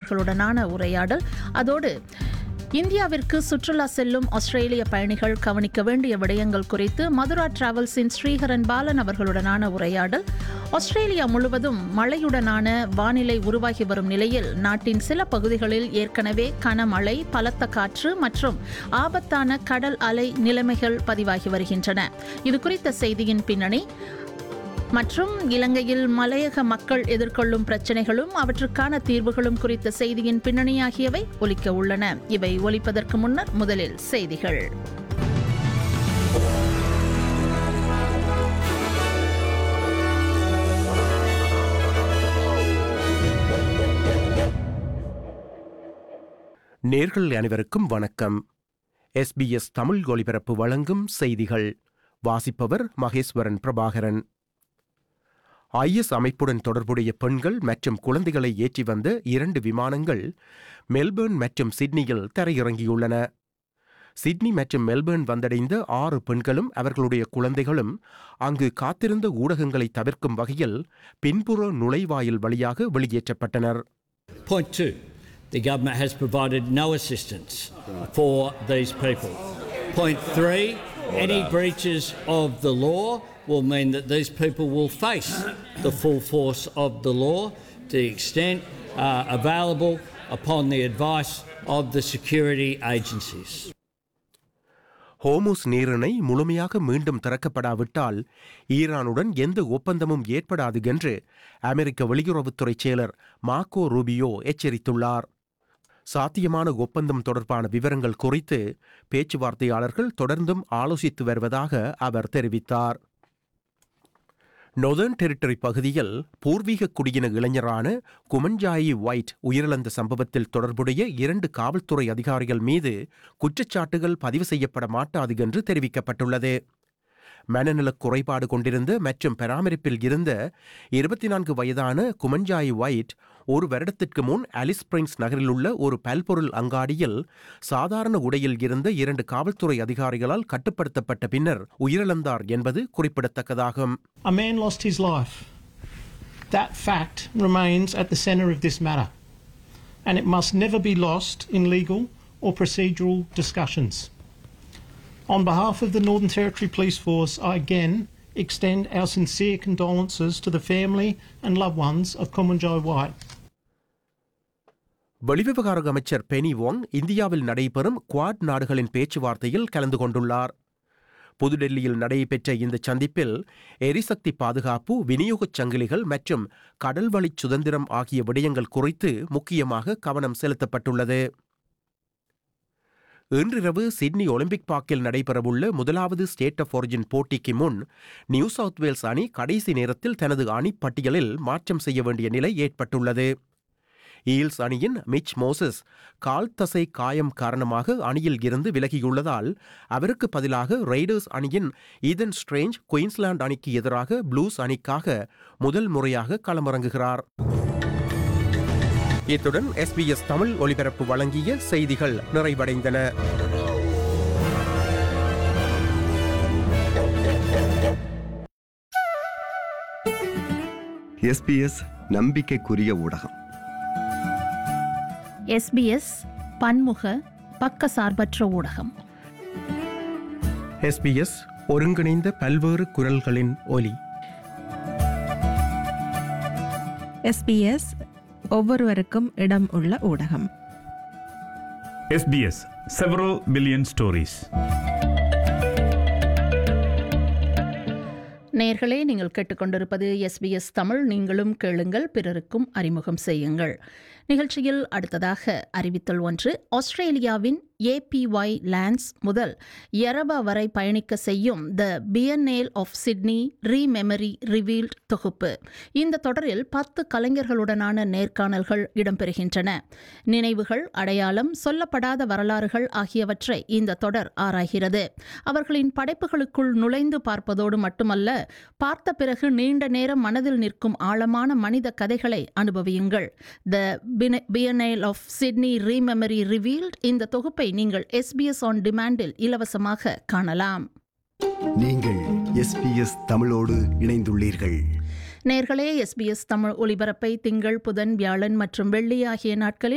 அவர்களுடனான உரையாடல் அதோடு இந்தியாவிற்கு சுற்றுலா செல்லும் ஆஸ்திரேலிய பயணிகள் கவனிக்க வேண்டிய விடயங்கள் குறித்து மதுரா டிராவல்ஸின் ஸ்ரீஹரன் பாலன் அவர்களுடனான உரையாடல் ஆஸ்திரேலியா முழுவதும் மழையுடனான வானிலை உருவாகி வரும் நிலையில் நாட்டின் சில பகுதிகளில் ஏற்கனவே கனமழை பலத்த காற்று மற்றும் ஆபத்தான கடல் அலை நிலைமைகள் பதிவாகி வருகின்றன இது குறித்த செய்தியின் பின்னணி மற்றும் இலங்கையில் மலையக மக்கள் எதிர்கொள்ளும் பிரச்சனைகளும் அவற்றுக்கான தீர்வுகளும் குறித்த செய்தியின் பின்னணி ஆகியவை ஒலிக்க உள்ளன இவை ஒலிப்பதற்கு முன்னர் முதலில் செய்திகள் நேர்கள் அனைவருக்கும் வணக்கம் எஸ்பிஎஸ் தமிழ் ஒலிபரப்பு வழங்கும் செய்திகள் வாசிப்பவர் மகேஸ்வரன் பிரபாகரன் ஐஎஸ் அமைப்புடன் தொடர்புடைய பெண்கள் மற்றும் குழந்தைகளை ஏற்றி வந்த இரண்டு விமானங்கள் மெல்பர்ன் மற்றும் சிட்னியில் தரையிறங்கியுள்ளன சிட்னி மற்றும் மெல்பர்ன் வந்தடைந்த ஆறு பெண்களும் அவர்களுடைய குழந்தைகளும் அங்கு காத்திருந்த ஊடகங்களை தவிர்க்கும் வகையில் பின்புற நுழைவாயில் வழியாக வெளியேற்றப்பட்டனர் Point two, the government has provided no assistance for these people. Point three, any breaches of the law will mean that these people will face the full force of the law to the extent uh, available upon the advice of the security agencies. ஹோமுஸ் நீரிணை முழுமையாக மீண்டும் திறக்கப்படாவிட்டால் ஈரானுடன் எந்த ஒப்பந்தமும் ஏற்படாது என்று அமெரிக்க வெளியுறவுத்துறை செயலர் Marco Rubio எச்சரித்துள்ளார் சாத்தியமான ஒப்பந்தம் தொடர்பான விவரங்கள் குறித்து பேச்சுவார்த்தையாளர்கள் தொடர்ந்தும் ஆலோசித்து வருவதாக அவர் தெரிவித்தார் நொதர்ன் டெரிட்டரி பகுதியில் பூர்வீக குடியின இளைஞரான குமஞ்சாயி ஒயிட் உயிரிழந்த சம்பவத்தில் தொடர்புடைய இரண்டு காவல்துறை அதிகாரிகள் மீது குற்றச்சாட்டுகள் பதிவு செய்யப்பட மாட்டாது என்று தெரிவிக்கப்பட்டுள்ளது மனநலக் குறைபாடு கொண்டிருந்த மற்றும் பராமரிப்பில் இருந்த இருபத்தி நான்கு வயதான குமஞ்சாயி ஒயிட் ஒரு வருடத்திற்கு முன் அலிஸ் பிரிங்ஸ் நகரில் உள்ள ஒரு பல்பொருள் அங்காடியில் சாதாரண உடையில் இருந்த இரண்டு காவல்துறை அதிகாரிகளால் கட்டுப்படுத்தப்பட்ட பின்னர் உயிரிழந்தார் என்பது குறிப்பிடத்தக்கதாகும் A man lost his life. That fact remains at the centre of this matter, and it must never be lost in legal or procedural discussions. On behalf of the Northern Territory Police Force, I again extend our sincere condolences to the family and loved ones of Kumanjai White. வெளிவிவகார அமைச்சர் பெனி Wong இந்தியாவில் நடைபெறும் quad நாடுகளின் பேச்சுவார்த்தையில் கலந்து கொண்டுள்ளார் புதுடெல்லியில் நடைபெற்ற இந்த சந்திப்பில் எரிசக்தி பாதுகாப்பு விநியோகச் சங்கிலிகள் மற்றும் கடல்வழிச் சுதந்திரம் ஆகிய விடயங்கள் குறித்து முக்கியமாக கவனம் செலுத்தப்பட்டுள்ளது இன்றிரவு சிட்னி ஒலிம்பிக் பார்க்கில் நடைபெறவுள்ள முதலாவது ஸ்டேட் ஆஃப் ஒரிஜின் போட்டிக்கு முன் நியூ சவுத் வேல்ஸ் அணி கடைசி நேரத்தில் தனது அணிப்பட்டியலில் மாற்றம் செய்ய வேண்டிய நிலை ஏற்பட்டுள்ளது ஈல்ஸ் அணியின் மிச் மோசஸ் கால் தசை காயம் காரணமாக அணியில் இருந்து விலகியுள்ளதால் அவருக்கு பதிலாக ரெய்டர்ஸ் அணியின் ஈதன் ஸ்ட்ரேஞ்ச் குயின்ஸ்லாந்து அணிக்கு எதிராக ப்ளூஸ் அணிக்காக முதல் முறையாக களமிறங்குகிறார் இத்துடன் எஸ்பிஎஸ் தமிழ் ஒலிபரப்பு வழங்கிய செய்திகள் நிறைவடைந்தன எஸ்பிஎஸ் நம்பிக்கைக்குரிய ஊடகம் எஸ்பிஎஸ் பன்முக பக்கசார்பற்ற ஊடகம் எஸ்பிஎஸ் ஒருங்கிணைந்த பல்வேறு குரல்களின் ஒலி எஸ்பிஎஸ் ஒவ்வொருவருக்கும் இடம் உள்ள ஊடகம் SBS several billion stories. நேர்களே நீங்கள் கேட்டுக்கொண்டிருப்பது எஸ்பிஎஸ் தமிழ் நீங்களும் கேளுங்கள் பிறருக்கும் அறிமுகம் செய்யுங்கள் நிகழ்ச்சியில் அடுத்ததாக அறிவித்தல் ஒன்று ஆஸ்திரேலியாவின் ஏபிஒய் லான்ஸ் முதல் எரபா வரை பயணிக்க செய்யும் the Biennale of Sydney rememory revealed தொகுப்பு இந்த தொடரில் பத்து கலைஞர்களுடனான நேர்காணல்கள் இடம்பெறுகின்றன நினைவுகள் அடையாளம் சொல்லப்படாத வரலாறுகள் ஆகியவற்றை இந்த தொடர் ஆராய்கிறது அவர்களின் படைப்புகளுக்குள் நுழைந்து பார்ப்பதோடு மட்டுமல்ல பார்த்த பிறகு நீண்ட நேரம் மனதில் நிற்கும் ஆழமான மனித கதைகளை அனுபவியுங்கள் the Biennale of Sydney rememory revealed இந்த தொகுப்பை நீங்கள் எஸ்பிஎஸ் ஆன் டிமாண்டில் இலவசமாக காணலாம் நீங்கள் எஸ்பிஎஸ் தமிழோடு இணைந்துள்ளீர்கள் நேர்களே எஸ்பிஎஸ் தமிழ் ஒலிபரப்பை திங்கள் புதன் வியாழன் மற்றும் வெள்ளி ஆகிய நாட்களில்